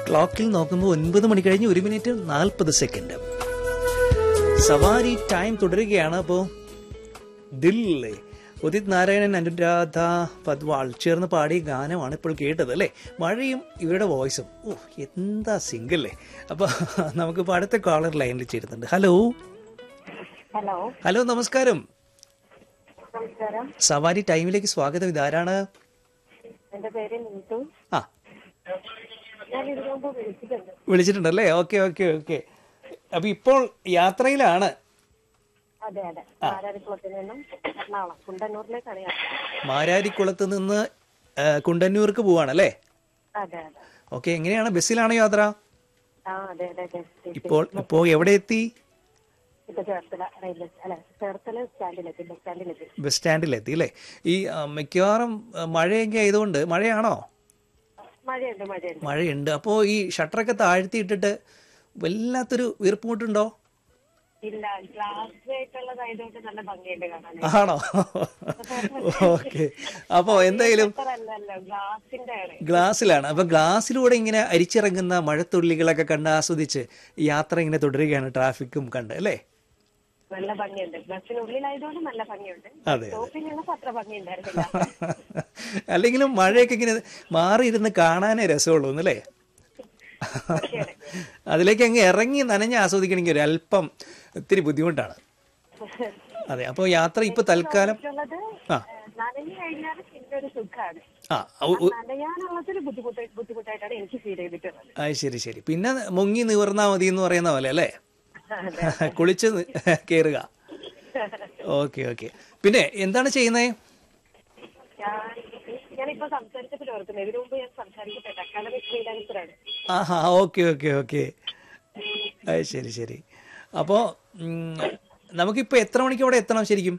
ക്ലോക്കിൽ നോക്കുമ്പോൾ ഒൻപത് മണി കഴിഞ്ഞ് ഒരു മിനിറ്റ് നാൽപ്പത് സെക്കൻഡ് സവാരി ടൈം തുടരുകയാണ് അപ്പോ ദില്ലേ ഉദിത് നാരായണൻ അനുരാധ പദ്വാൾ ചേർന്ന് പാടിയ ഗാനമാണ് ഇപ്പോൾ കേട്ടത് അല്ലേ മഴയും ഇവരുടെ വോയിസും ഓ എന്താ സിംഗിളേ അപ്പൊ നമുക്കിപ്പോൾ അടുത്ത കോളർ ലൈനിൽ ചേരുന്നുണ്ട് ഹലോ ഹലോ ഹലോ നമസ്കാരം നമസ്കാരം സവാരി ടൈമിലേക്ക് സ്വാഗതം ഇതാരാണ് എന്റെ പേര് നീതു ആ ഞാൻ ഇതിനു മുമ്പ് വിളിച്ചിട്ടുണ്ട് വിളിച്ചിട്ടുണ്ടല്ലേ ഓക്കെ ഓക്കെ ഓക്കെ അപ്പൊ ഇപ്പോൾ യാത്രയിലാണ് അതെ അതെ ആരാരിക്കുളത്തിൽ നിന്നും എറണാകുളം കുണ്ടന്നൂരിലേക്കാണ് യാത്ര മാരാരിക്കുളത്ത് നിന്ന് ആ, കുണ്ടന്നൂർക്ക് പോവാണല്ലേ അതെ അതെ ഓക്കെ എങ്ങനെയാണ് ബസ്സിലാണോ യാത്ര ആ അതെ അതെ അതെ ഇപ്പോൾ ഇപ്പോൾ എവിടെ എത്തി ഇപ്പൊ ചേർത്തല റെയിൽവേ അല്ല ചേർത്തല സ്റ്റാൻഡിലെത്തി ബസ് സ്റ്റാൻഡിലെത്തി ബസ് സ്റ്റാൻഡിലെത്തി അല്ലേ ഈ ആ, മിക്കവാറും ആ, മഴയൊക്കെ ആയതുകൊണ്ട് മഴയാണോ മഴയുണ്ട് മഴയുണ്ട് മഴയുണ്ട് അപ്പോൾ ഈ ഷട്ടറൊക്കെ താഴ്ത്തിയിട്ടിട്ട് വല്ലാത്തൊരു വീർപ്പുമുട്ടുണ്ടോ ഇല്ല ഗ്ലാസ് ആയിട്ടുള്ളതായതുകൊണ്ട് നല്ല ഭംഗിയുണ്ട് കാണാൻ ആണോ ഓക്കെ അപ്പോൾ എന്തായാലും അല്ലല്ലോ ഗ്ലാസിന്റെ ആണ് ഗ്ലാസ്സിലാണ് അപ്പൊ ഗ്ലാസ്സിലൂടെ ഇങ്ങനെ അരിച്ചിറങ്ങുന്ന മഴത്തുള്ളികളൊക്കെ കണ്ട് ആസ്വദിച്ച് യാത്ര ഇങ്ങനെ തുടരുകയാണ് ട്രാഫിക്കും കണ്ട് അല്ലേ നല്ല ഭംഗിയുണ്ട് ബസ്സിനുള്ളിലായതുകൊണ്ട് നല്ല ഭംഗിയുണ്ട് അതെ സ്റ്റോപ്പിനുള്ളപ്പോ അത്ര ഭംഗി ഉണ്ടായിരുന്നില്ല അല്ലെങ്കിലും മഴയൊക്കെ ഇങ്ങനെ മാറിയിരുന്ന് കാണാനേ രസമുള്ളൂ എന്നല്ലേ ശരിയാണ്. അതിലേക്ക് അങ്ങ് ഇറങ്ങി നനഞ്ഞ് ആസ്വദിക്കണമെങ്കിൽ ഒരു അല്പം ഒത്തിരി ബുദ്ധിമുട്ടാണ് അതെ അപ്പോൾ യാത്ര ഇപ്പൊ തൽക്കാലം ഉള്ളത് ആ. നനഞ്ഞു കഴിഞ്ഞാൽ പിന്നെ ഒരു സുഖമാണ് ആ ഉ- ഉ- നനയാനുള്ളതൊരു ബുദ്ധിമുട്ട് ബുദ്ധിമുട്ടായിട്ടാണ് എനിക്ക് ഫീൽ ചെയ്തിട്ടുള്ളത് ആ ശരി ശരി പിന്നെ മുങ്ങി നിവർന്നാ മതി എന്ന് പറയുന്ന പോലെ അല്ലേ അതെ. കുളിച്ച് നി- കേറുക ഓക്കെ ഓക്കെ പിന്നെ എന്താണ് ചെയ്യുന്നത് ഞാൻ ഞാനിപ്പോ സംസാരിച്ചപ്പോൾ ഓർക്കുന്നത് ഇതിനു മുമ്പ് ഞാൻ സംസാരിക്കട്ടെ അക്കാദമിക് ഫ്രീലാൻസറാണ് ആഹാ ഓക്കെ ഓക്കെ ഓക്കെ അത് ശരി ശരി അപ്പോൾ നമുക്കിപ്പോൾ എത്ര മണിക്ക് അവിടെ എത്തണം ശരിക്കും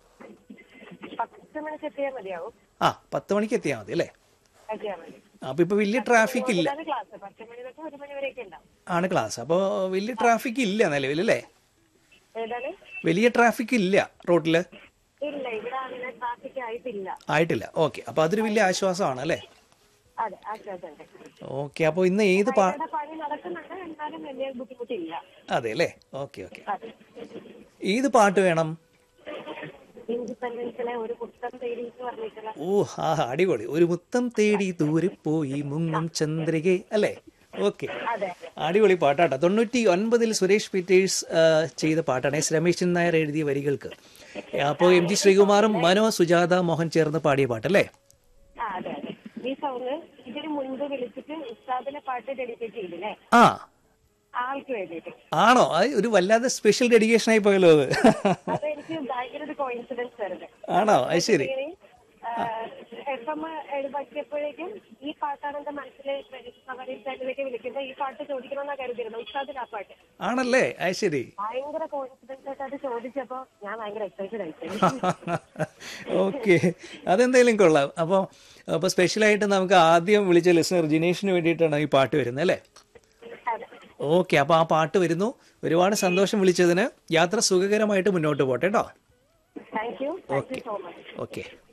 പത്ത് മണിക്ക് എത്തിയാൽ മതിയാവും ആ പത്ത് മണിക്ക് എത്തിയാൽ മതി അല്ലേ എത്തിയാൽ മതി അപ്പോൾ ഇപ്പോൾ വലിയ ട്രാഫിക് ഇല്ല അതാണ് ക്ലാസ് പത്ത് മണി തൊട്ട് ഒരു മണി വരെയൊക്കെ ഉണ്ടാവും ആണ് ക്ലാസ് അപ്പോൾ വലിയ ട്രാഫിക് ഇല്ല നിലവിൽ അല്ലേ ഏതാണ് വലിയ ട്രാഫിക് ഇല്ല റോഡിൽ ഇല്ല ഇവിടെ അങ്ങനെ ട്രാഫിക് ആയിട്ടില്ല ആയിട്ടില്ല ഓക്കെ അപ്പോൾ അതൊരു വലിയ ആശ്വാസമാണ് അല്ലേ അതെ ആശ്വാസമുണ്ട് ഓക്കെ അപ്പോൾ ഇന്ന് ഏത് പാ ഇവിടെ പണി നടക്കുന്നുണ്ട് എന്നാലും വലിയ ബുദ്ധിമുട്ടില്ല അതെ അല്ലേ ഓക്കെ ഓക്കെ അതെ ഏത് പാട്ട് വേണം ഇൻഡിപെൻഡൻസിലെ ഒരു പുസ്തകം തേടി എന്ന് പറഞ്ഞിട്ടുള്ള ഓ ആ അടിപൊളി ഒരു മുത്തം തേടി ദൂരെ പോയി മുങ്ങും ചന്ദ്രികെ അല്ലേ ഓക്കെ അതെ അടിപൊളി പാട്ടാട്ടോ തൊണ്ണൂറ്റി ഒൻപതിൽ സുരേഷ് പീറ്റേഴ്സ് ആ, ചെയ്ത പാട്ടാണ് എസ് രമേശൻ നായർ എഴുതിയ വരികൾക്ക് അപ്പോൾ എം ജി ശ്രീകുമാറും മനോ സുജാത മോഹൻ ചേർന്ന് പാടിയ പാട്ടല്ലേ ആ അതെ അതെ ഈ സോങ് ഇതിന് മുൻപ് വിളിച്ചിട്ട് ഉസ്താദിനെ പാട്ട് ഡെഡിക്കേറ്റ് ചെയ്തില്ലേ ആ ആൾക്ക് വേണ്ടിയിട്ട് ആണോ അത് ഒരു വല്ലാതെ സ്പെഷ്യൽ ഡെഡിക്കേഷൻ ആയി പോയല്ലോ അത് അത് എനിക്ക് ഭയങ്കര ഒരു കോയിൻസിഡൻസ് ആയിരുന്നു ആണോ അത് ശരി എഫ് എം എഴുതാക്കിയപ്പോഴേക്കും ഈ പാട്ടാണ് എന്റെ മനസ്സിൽ സൈഡിലേക്ക് വിളിക്കുമ്പോൾ ഈ പാട്ട് ചോദിക്കണമെന്നാ കരുതിയിരുന്നു ഉസ്താദിന് ആ പാട്ട് ആണല്ലേ അത് ശരി ഭയങ്കര കോയിൻസിഡൻസ് ആയിട്ട് അത് ചോദിച്ചപ്പോ ഞാൻ ഭയങ്കര എക്സൈറ്റഡ് ആയിപ്പോയി ഓക്കെ അതെന്തായാലും കൊള്ളാം അപ്പോൾ അപ്പോൾ സ്പെഷ്യലായിട്ട് നമുക്ക് ആദ്യം വിളിച്ച ലിസണർ ജിനേഷിന് വേണ്ടിയിട്ടാണ് ഈ പാട്ട് വരുന്നത് അല്ലേ അതെ ഓക്കെ അപ്പോൾ ആ പാട്ട് വരുന്നു ഒരുപാട് സന്തോഷം വിളിച്ചതിന് യാത്ര സുഖകരമായിട്ട് മുന്നോട്ട് പോട്ടെ കേട്ടോ thank you thank you so much okay